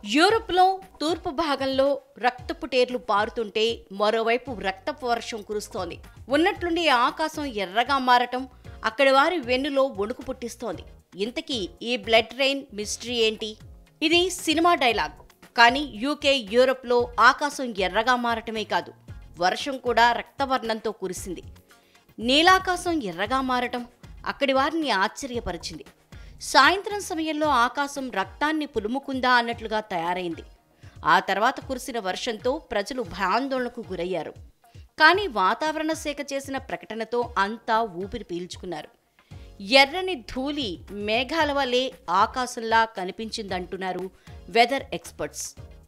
యూరోప్లో తూర్పు భాగంలో రక్తపు టేర్లు పారుతుంటే మరోవైపు రక్తపు వర్షం కురుస్తోంది ఉన్నట్లుండి ఆకాశం ఎర్రగా మారటం అక్కడి వారి వెన్నులో వణుకు పుట్టిస్తోంది ఇంతకీ ఈ బ్లడ్ రెయిన్ మిస్టరీ ఏంటి ఇది సినిమా డైలాగ్ కానీ యూకే యూరోప్లో ఆకాశం ఎర్రగా మారటమే కాదు వర్షం కూడా రక్తవర్ణంతో కురిసింది నీలాకాశం ఎర్రగా మారటం అక్కడి వారిని ఆశ్చర్యపరిచింది సాయంత్రం సమయంలో ఆకాశం రక్తాన్ని పులుముకుందా అన్నట్లుగా తయారైంది ఆ తర్వాత కురిసిన వర్షంతో ప్రజలు భయాందోళనకు గురయ్యారు కానీ వాతావరణ శాఖ చేసిన ప్రకటనతో అంతా ఊపిరి పీల్చుకున్నారు ఎర్రని ధూళి మేఘాల వల్లే ఆకాశంలా కనిపించిందంటున్నారు వెదర్ ఎక్స్పర్ట్స్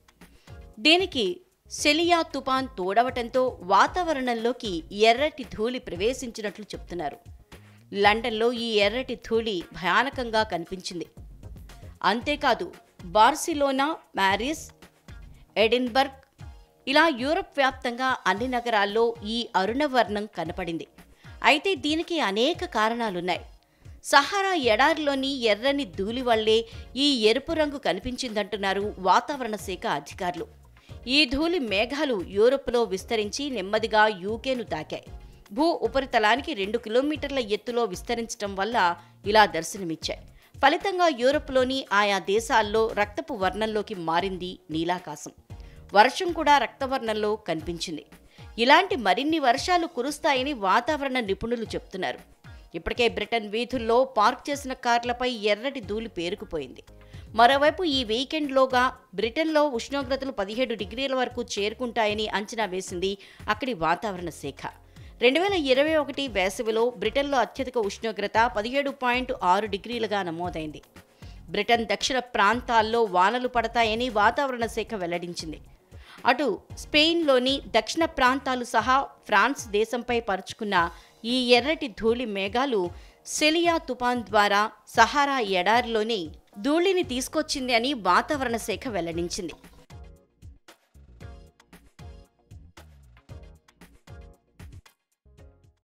దీనికి సెలియా తుపాన్ తోడవటంతో వాతావరణంలోకి ఎర్రటి ధూళి ప్రవేశించినట్లు చెప్తున్నారు లండన్లో ఈ ఎర్రటి ధూళి భయానకంగా కనిపించింది అంతేకాదు బార్సిలోనా ప్యారిస్ ఎడిన్బర్గ్ ఇలా యూరప్ వ్యాప్తంగా అన్ని నగరాల్లో ఈ అరుణవర్ణం కనపడింది అయితే దీనికి అనేక కారణాలున్నాయి సహారా ఎడారిలోని ఎర్రని ధూళి వల్లే ఈ ఎరుపు రంగు కనిపించిందంటున్నారు వాతావరణ శాఖ అధికారులు ఈ ధూళి మేఘాలు యూరోప్లో విస్తరించి నెమ్మదిగా యూకేను తాకాయి భూ ఉపరితలానికి రెండు కిలోమీటర్ల ఎత్తులో విస్తరించడం వల్ల ఇలా దర్శనమిచ్చాయి ఫలితంగా యూరోప్లోని ఆయా దేశాల్లో రక్తపు వర్ణంలోకి మారింది నీలాకాశం వర్షం కూడా రక్తవర్ణంలో కనిపించింది ఇలాంటి మరిన్ని వర్షాలు కురుస్తాయని వాతావరణ నిపుణులు చెప్తున్నారు ఇప్పటికే బ్రిటన్ వీధుల్లో పార్క్ చేసిన కార్లపై ఎర్రటి ధూళి పేరుకుపోయింది మరోవైపు ఈ వీకెండ్లోగా బ్రిటన్లో ఉష్ణోగ్రతలు పదిహేడు డిగ్రీల వరకు చేరుకుంటాయని అంచనా వేసింది అక్కడి వాతావరణ శాఖ రెండు వేల ఇరవై ఒకటి వేసవిలో బ్రిటన్లో అత్యధిక ఉష్ణోగ్రత పదిహేడు పాయింట్ ఆరు డిగ్రీలుగా నమోదైంది బ్రిటన్ దక్షిణ ప్రాంతాల్లో వానలు పడతాయని వాతావరణ శాఖ వెల్లడించింది అటు స్పెయిన్లోని దక్షిణ ప్రాంతాలు సహా ఫ్రాన్స్ దేశంపై పరుచుకున్న ఈ ఎర్రటి ధూళి మేఘాలు సెలియా తుపాన్ ద్వారా సహారా ఎడారిలోని ధూళిని తీసుకొచ్చింది అని వాతావరణ శాఖ వెల్లడించింది